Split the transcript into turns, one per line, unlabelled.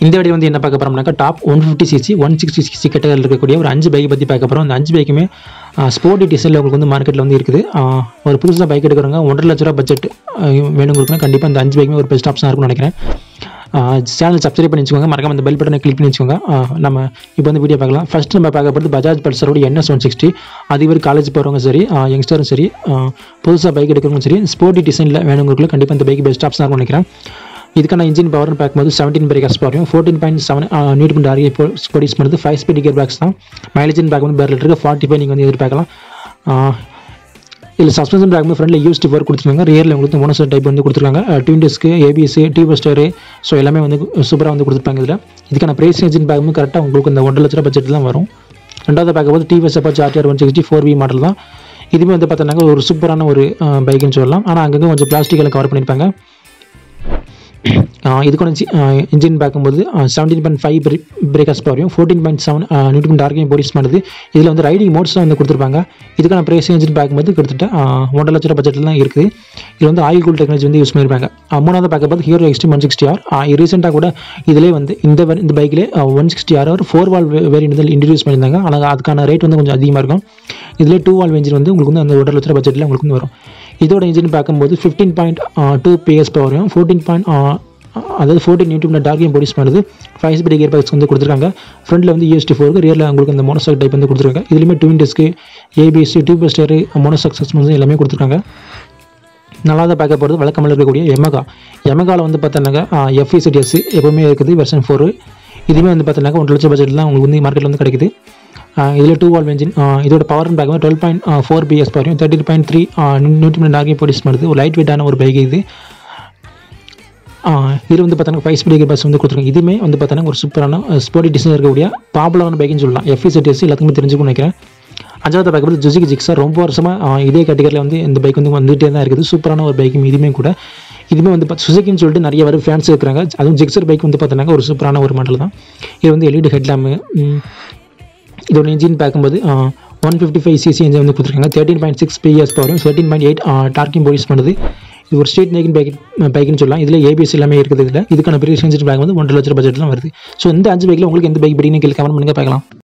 இந்த வீடியோ வந்து என்ன பார்க்க போகிறோம்னாக்கா top one fifty CC one sixty CC கேட்டகரியில் இருக்கக்கூடிய ஒரு அஞ்சு பைக் பற்றி பார்க்க போகிறோம் அந்த அஞ்சு பைக்குமே ஸ்போர்ட்டி டிசைனில் உங்களுக்கு வந்து மார்க்கெட்டில் வந்து இருக்குது ஆஹ் ஒரு புதுசாக பைக் எடுக்கிறவங்க ஒன்றரை லட்ச ரூபா பட்ஜெட் வேணுங்கிறதுனா கண்டிப்பாக இந்த அஞ்சு பைக்குமே ஒரு பெஸ்ட் ஆப்ஷனாக இருக்கும்னு நினைக்கிறேன் சேனல் சப்ஸ்கிரைப் பண்ணி வச்சுக்கோங்க மறக்காம அந்த பெல் பட்டனை கிளிக் பண்ணி வச்சுக்கோங்க ஆஹ் நம்ம இப்போ வந்து வீடியோ பார்க்கலாம் ஃபர்ஸ்ட் நம்ம பார்க்க போகிறது பஜாஜ் பல்சரோட என்எஸ் ஒன் சிக்ஸ்டி அது இவர் காலேஜ் போகிறவங்க சரி யங்ஸ்டரும் சரி புதுசாக பைக் எடுக்கிறவங்க சரி ஸ்போர்ட்டி டிசைனில் வேணுங்கிறதுக்குள்ள கண்டிப்பாக இந்த பைக் பெஸ்ட் ஆப்ஷனாக இருக்கும்னு நினைக்கிறேன் இதுக்கான இன்ஜின் பவர்னு பார்க்கும்போது செவன்டீன் பிரேக்கர்ஸ் பவரையும் ஃபோர்டீன் பாயிண்ட் செவன் நியூட் பண்ணி ஆரிய ப்ரொடியூஸ் பண்ணுறது ஃபைவ் ஸ்பீட் கியர் பேக்ஸ் தான் மைலேஜின் பார்க்கும்போது பேர் லிட்டருக்கு ஃபார்ட்டி ஃபைவ் நீங்கள் வந்து எதிர்பார்க்கலாம் இதில் சஸ்பென்ஷன் பேக் வந்து ஃப்ரண்ட்டில் யூஸ்டி ஃபோர் கொடுத்துருக்காங்க ரியரில் உங்களுக்கு மோனோசர் டைப் வந்து கொடுத்துருக்காங்க ட்வின் டிஸ்க்கு ஏபிஎஸ் டிவி ஸ்டோரு ஸோ எல்லாமே வந்து சூப்பராக வந்து கொடுத்துருப்பாங்க இதில் இதுக்கான ப்ரைஸ் இன்ஜின் பேக் வந்து கரெக்டாக உங்களுக்கு இந்த ஒன்றரை லட்ச ரூபா பட்ஜெட் தான் வரும் ரெண்டாவது பார்க்கும்போது TVS Apache RTR one sixty four V model தான் இதுவுமே வந்து பார்த்தோன்னாக்க ஒரு சூப்பரான ஒரு பைக்குன்னு சொல்லலாம் ஆனால் அங்கங்கே கொஞ்சம் பிளாஸ்டிக்கில் கவர் பண்ணியிருப்பாங்க இதுக்கான இன்ஜின் பார்க்கும்போது செவன்டீன் பாயிண்ட் ஃபைவ் பிரேக்கர்ஸ் பவரையும் ஃபோர்டீன் பாயிண்ட் செவன் நியூட்டன் டார்க்கையும் ப்ரொடியூஸ் பண்ணுது இதில் வந்து ரைடிங் மோட்ஸ் தான் வந்து கொடுத்துருப்பாங்க இதுக்கான ப்ரைஸ் இன்ஜின் பார்க்கும்போது கிட்டத்தட்ட ஒன்றரை லட்ச ரூபா பட்ஜெட்டில் தான் இருக்குது இது வந்து ஆயில் கூல் டெக்னாலஜி வந்து யூஸ் பண்ணியிருப்பாங்க மூணாவது பார்க்கும்போது Hero Xtreme one sixty R ரீசெண்டாக கூட இதிலே வந்து இந்த வே- இந்த பைக்கிலே ஒன் சிக்ஸ்டி ஆர் ஒரு ஃபோர் வால் வேரியன்ட் வந்து இன்ட்ரடியூஸ் பண்ணியிருந்தாங்க ஆனால் அதுக்கான ரேட் வந்து கொஞ்சம் அதிகமாக இருக்கும் இதிலே டூ வால் இன்ஜின் வந்து உங்களுக்கு வந்து அந்த ஒன்றரை லட்ச ரூபா பட்ஜெட்டில் உங்களுக்கு வந்து வரும் இதோட இன்ஜின் பார்க்கும்போது ஃபிஃப்டீன் பாயிண்ட் டூ பிஎஸ் பவரையும் ஃபோர்டீன் பாயிண்ட் அதாவது ஃபோர்டீன் யூடியூப்ல டார்க்கையும் ப்ரொடியூஸ் பண்ணுது ஃபைவ் ஸ்பீட் கியர் பேக்ஸ் வந்து கொடுத்துருக்காங்க ஃப்ரண்ட்டில் வந்து யூஎஸ்டி ஃபோருக்கு ரியரில் உங்களுக்கு அந்த மோனோசாக் டைப் வந்து கொடுத்துருக்காங்க இதுலேயுமே ட்வின் டிஸ்க்கு ஏபிஎஸ்சி டியூப் ஸ்டேர் மோனோசாக் சஸ்பென்ஸ் எல்லாமே கொடுத்துருக்காங்க நல்லா தான் பார்க்க போகிறது வழக்கமில் இருக்கக்கூடிய எமகா எமகாவில் வந்து பார்த்தோன்னாக்கா எஃப்இசிடிஎஸ் எப்பவுமே இருக்குது வெர்ஷன் ஃபோர் இதுவுமே வந்து பார்த்தோன்னாக்கா ஒன்றரை லட்சம் பட்ஜெட்டில் தான் உங்களுக்கு வந்து மார்க்கெட்டில் வந்து கிடைக்குது இதில் டூ வால் என்ஜின் இதோட பவர்னு பார்க்கும்போது டுவெல் பாயிண்ட் ஃபோர் பிஎஸ் பவரையும் தேர்ட்டின் பாயிண்ட் த்ரீ நூற்றி மூணு டார்கையும் ப்ரொடியூஸ் பண்ணுது ஒரு லைட் வெயிட்டான ஒரு பைக் இது இது வந்து பார்த்தோன்னா ஃபைவ் ஸ்பீட் பஸ் வந்து கொடுத்துருக்காங்க இதுவுமே வந்து பார்த்தோன்னா ஒரு சூப்பரான ஸ்போர்ட்டி டிசைன் இருக்கக்கூடிய பாப்புலரான பைக்குன்னு சொல்லலாம் எஃப்இசிடிஎஸ் எல்லாத்துக்குமே தெரிஞ்சுக்கணும்னு நினைக்கிறேன் அஞ்சாவது பார்க்கும்போது ஜுசிக்கு ஜிக்ஸார் ரொம்ப வருஷமாக இதே கேட்டகரியில் வந்து இந்த பைக் வந்து வந்துகிட்டே தான் இருக்குது சூப்பரான ஒரு பைக்கும் இதுவுமே கூட இதுவுமே வந்து பார்த்து சுசுக்கின்னு சொல்லிட்டு நிறைய வர ஃபேன்ஸ் இருக்கிறாங்க அதுவும் ஜிக்ஸர் பைக் வந்து பார்த்தோன்னாக்க ஒரு சூப்பரான ஒரு மாடல் தான் இது வந்து எல்இடி ஹெட்லாமு இதோட இன்ஜின் பார்க்கும்போது one fifty five CC engine வந்து கொடுத்துருக்காங்க தேர்ட்டின் பாயிண்ட் சிக்ஸ் பிஎஸ் பவரும் தேர்ட்டின் பாயிண்ட் எயிட் டார்க்கிங் ப்ரொடியூஸ் பண்ணுது இது ஒரு ஸ்ட்ரீட் நேக்கின் பைக் பைக்குன்னு சொல்லலாம் இதில் ஏபிஎஸ் எல்லாமே இருக்குது இதில் இதுக்கான ப்ரீஸ் இன்ஜின் பேக் வந்து ஒன்றரை லட்ச பட்ஜெட்லாம் வருது ஸோ இந்த அஞ்சு பைக்கில் உங்களுக்கு எந்த பைக் பிடிக்கும் கீழே கமெண்ட் பண்ணுங்க பார்க்கலாம்